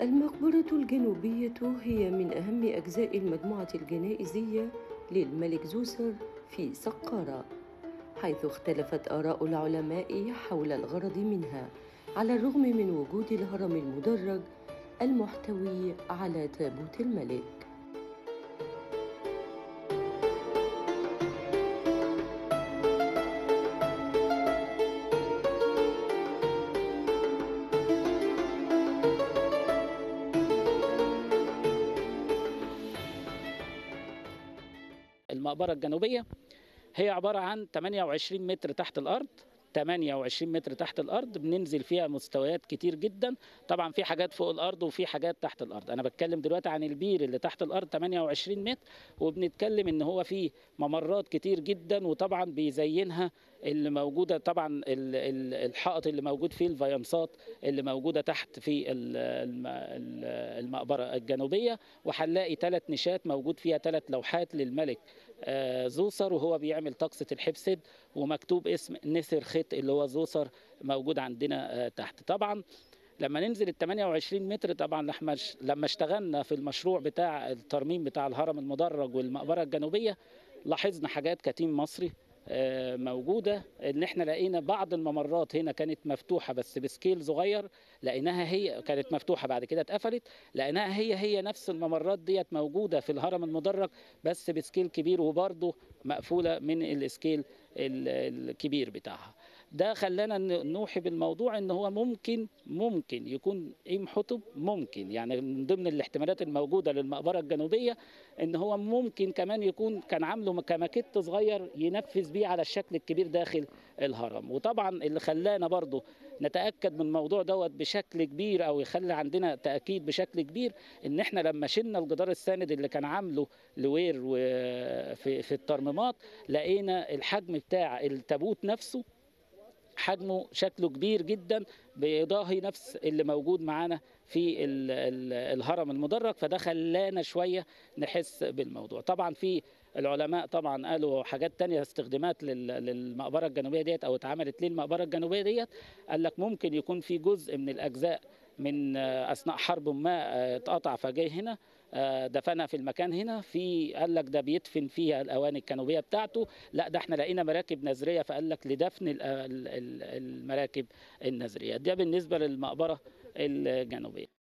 المقبرة الجنوبية هي من أهم أجزاء المجموعة الجنائزية للملك زوسر في سقارة حيث اختلفت آراء العلماء حول الغرض منها على الرغم من وجود الهرم المدرج المحتوي على تابوت الملك المقبرة الجنوبية هي عبارة عن 28 متر تحت الأرض 28 متر تحت الارض بننزل فيها مستويات كتير جدا طبعا في حاجات فوق الارض وفي حاجات تحت الارض انا بتكلم دلوقتي عن البير اللي تحت الارض 28 متر وبنتكلم ان هو فيه ممرات كتير جدا وطبعا بيزينها اللي موجوده طبعا ال- ال- الحائط اللي موجود فيه الفيانسات اللي موجوده تحت في ال- الم- ال- المقبره الجنوبيه وهنلاقي ثلاث نشات موجود فيها ثلاث لوحات للملك آه، زوسر وهو بيعمل طقسة الحبسد ومكتوب اسم نسر خيط اللي هو زوسر موجود عندنا آه، تحت طبعا لما ننزل ال 28 متر طبعا لما ش- لما اشتغلنا في المشروع بتاع الترميم بتاع الهرم المدرج والمقبره الجنوبيه لاحظنا حاجات كتيم مصري آه، موجوده ان احنا لقينا بعض الممرات هنا كانت مفتوحه بس بسكيل صغير لقيناها هي كانت مفتوحه بعد كده اتقفلت لقيناها هي هي نفس الممرات ديت موجوده في الهرم المدرج بس بسكيل كبير وبرضه مقفوله من السكيل ال- الكبير بتاعها ده خلانا ن- نوحي بالموضوع ان هو ممكن ممكن يكون ام حطب ممكن يعني من ضمن الاحتمالات الموجوده للمقبره الجنوبيه ان هو ممكن كمان يكون كان عامله كماكيت صغير ينفذ بيه على الشكل الكبير داخل الهرم وطبعا اللي خلانا برضه نتاكد من الموضوع دوت بشكل كبير او يخلي عندنا تاكيد بشكل كبير ان احنا لما شلنا الجدار الساند اللي كان عامله لوير و- في في الترميمات لقينا الحجم بتاع التابوت نفسه حجمه شكله كبير جدا بيضاهي نفس اللي موجود معانا في ال ال الهرم المدرج فده خلانا شويه نحس بالموضوع طبعا في العلماء طبعا قالوا حاجات تانية استخدامات لل- للمقبره الجنوبيه ديت او اتعملت ليه المقبره الجنوبيه ديت قال لك ممكن يكون في جزء من الاجزاء من آه، اثناء حرب ما آه، اتقطع فجاي هنا آه، دفنها في المكان هنا في قال لك ده بيدفن فيها الاواني الجنوبيه بتاعته لا ده احنا لقينا مراكب نذريه فقال لك لدفن ال- ال- ال- المراكب النذريه ده بالنسبه للمقبره الجنوبيه